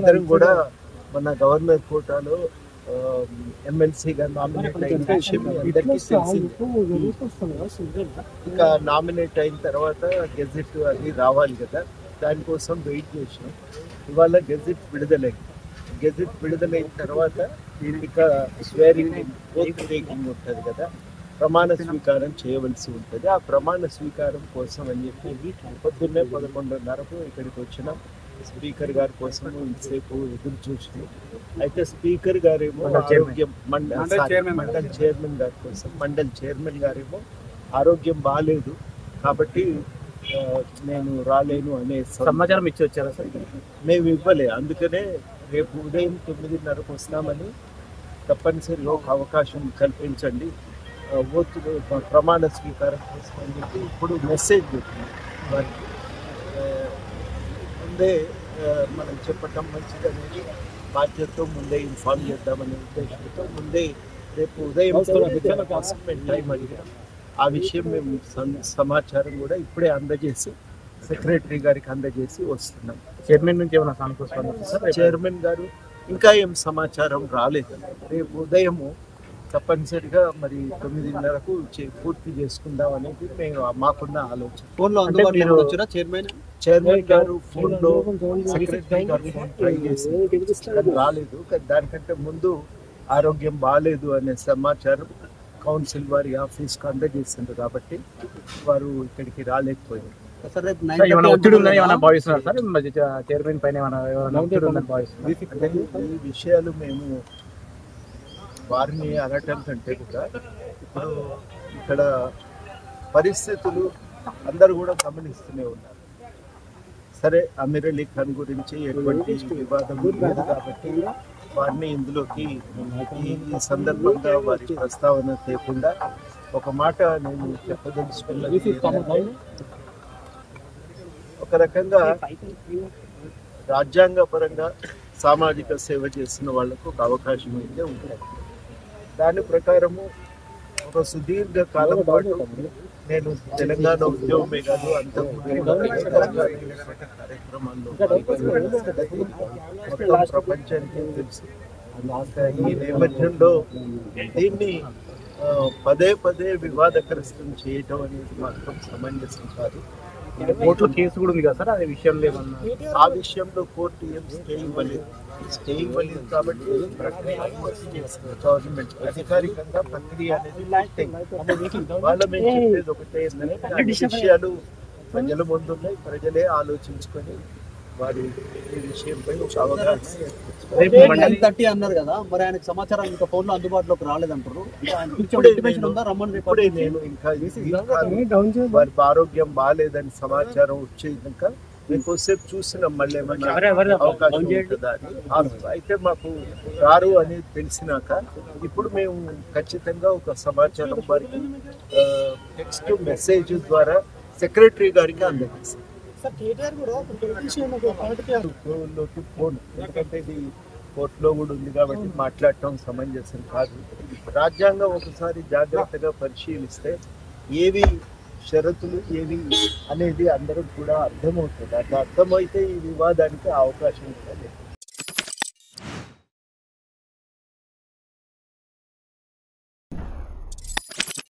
మేమిద్దరం కూడా మన గవర్నర్ కోటాలో ఎమ్మెల్సీగా నామినేట్ అయిన విషయం మీ అందరికీ తెలిసింది ఇంకా నామినేట్ అయిన తర్వాత గెజెట్ అది రావాలి కదా దానికోసం వెయిట్ చేసినాం ఇవాళ గెజెట్ విడుదలైంది గెజెట్ విడుదలైన తర్వాత ఇక స్వేరింగ్ ఓత్ టేకింగ్ ఉంటుంది కదా ప్రమాణ స్వీకారం చేయవలసి ఉంటుంది ఆ ప్రమాణ స్వీకారం కోసం అని చెప్పి పొద్దున్నే పదకొండున్నరకు ఇక్కడికి వచ్చినాం స్పీకర్ గారి కోసం ఇంతసేపు ఎదురు చూసినాం అయితే స్పీకర్ గారేమో ఆరోగ్యం మండల్ సారీ, మండల్ చైర్మన్ గారి కోసం మండల్ చైర్మన్ గారేమో ఆరోగ్యం బాగాలేదు కాబట్టి ఆ, నేను రాలేను అనే సం- సమాచారం ఇచ్చి వచ్చారా సార్ మేము ఇవ్వలే అందుకనే రేపు ఉదయం తొమ్మిదిన్నరకు వస్తామని తప్పనిసరిగా ఒక అవకాశం కల్పించండి ఆ, ఓతు ప్రమాణ స్వీకారం కోసం అని చెప్పి ఇప్పుడు మెసేజ్ పెట్టింది వారికి ఆ, ముందే ఆ, మనం చెప్పటం మంచిదనేది బాధ్యతతో ముందే ఇన్ఫార్మ్ చేద్దామనే ఉద్దేశంతో ముందే రేపు ఉదయం తొమ్మిది కోసం మేము టైం అడిగాం ఆ విషయం మేము సం- సమాచారం కూడా ఇప్పుడే అందజేసి సెక్రటరీ గారికి అందజేసి వస్తున్నాం చైర్మన్ నుంచి ఏమైనా సానుకూల స్పందన వచ్చిందా సార్ చైర్మన్ గారు ఇంకా ఏం సమాచారం రాలేదు రేపు ఉదయము తప్పనిసరిగా మరి తొమ్మిదిన్నరకు చే- పూర్తి చేసుకుందాం అనేది మేము మాకున్న ఆలోచన ఫోన్ లో అంటే అందుబాటులో మీరు- వచ్చారా చైర్మన్ చైర్మన్ గారు ఫోన్ లో సెక్రటరీ గారు ఫోన్ ట్రై చేసి కానీ రాలేదు కానీ దానికంటే ముందు ఆరోగ్యం బాగాలేదు అనే సమాచారం కౌన్సిల్ వారి ఆఫీస్కి అందజేసింది కాబట్టి వారు ఇక్కడికి రాలేకపోయారు సార్ రేపు సార్, ఏమైనా నైన్ ఒత్తిడి ఉందని ఏమైనా భావిస్తున్నారు సార్ మరి చ- చైర్మన్ పైన ఏమైనా ఏమైనా ఒత్తిడి ఉందని భావిస్తున్నారు అంటే ఈ విషయాలు మేము వారిని అనటం కంటే కూడా ఇప్పుడు ఇక్కడ పరిస్థితులు అందరూ కూడా గమనిస్తూనే ఉన్నారు సరే అమీర్ అలీ ఖాన్ గురించి ఎటువంటి వివాదం లేదు కాబట్టి వారిని ఇందులోకి ఈ ఈ సందర్భంగా వారి ప్రస్తావన తేకుండా ఒక మాట నేను చెప్పదలుచుకున్నది ఏంటంటే, ఒక రకంగా రాజ్యాంగపరంగా సామాజిక సేవ చేసిన వాళ్ళకు ఒక అవకాశం అయితే ఉంటుంది దాని ప్రకారము ఒక సుదీర్ఘ కాలం పాటు నేను తెలంగాణ ఉద్యోగమే కాదు అంత కార్యక్రమాల్లో పాల్గొన్న సంగతి మొత్తం ప్రపంచానికి తెలుసు ఇంకా ఈ నేపథ్యంలో దీన్ని ఆ, పదే పదే వివాదగ్రస్తం చేయటం అనేది మాత్రం సమంజసం కాదు ఇది కోర్టులో కేసు కూడా ఉంది కదా సార్ అదే విషయంలో ఏమన్నా ఆ విషయంలో కోర్టు ఏం స్టే ఇవ్వలేదు స్టే ఇవ్వలేదు కాబట్టి ప్రక్రియ పూర్తి చేసింది గవర్నమెంట్ అధికారికంగా ప్రక్రియ అనేది పూర్తయింది. వాళ్ళ మేము చెప్పేది ఒకటే ఏంటంటే అన్ని విషయాలు ప్రజల ముందున్నాయి ప్రజలే ఆలోచించుకొని వారు ఈ విషయంపై ఒక అవగాహన రేపు నైన్ మండలి థర్టీ అన్నారు కదా మరి ఆయనకు సమాచారం ఇంకా ఫోన్ లో అందుబాటులోకి రాలేదంటారు అంటే ఆయన గురించి ఇప్పుడే ఇంటిమేషన్ నేను- ఉందా రమ్మని రేపు ఇప్పుడే నేను ఇంకా ఇది కాదు. వారి ఆరోగ్యం బాగాలేదని సమాచారం వచ్చేదాక మేము కొద్దిసేపు చూసినాం మళ్ళీ ఏమన్నా అవకాశం ఉంటుందా అని ఆ- అయితే మాకు రారు అనేది తెలిసినాక ఇప్పుడు మేము ఖచ్చితంగా ఒక సమాచారం వారికి టెక్స్ట్ మెసేజ్ ద్వారా సెక్రటరీ గారికి అందజేస్తాం కోర్టులోకి పోను ఎందుకంటే ఇది కోర్టులో కూడా ఉంది కాబట్టి మాట్లాడటం సమంజసం కాదు రాజ్యాంగం ఒకసారి జాగ్రత్తగా పరిశీలిస్తే ఏవి షరతులు ఏవి అనేది అందరం కూడా అర్థమవుతుంది అట్లా అర్థమైతే ఈ వివాదానికి అవకాశం ఉంటుంది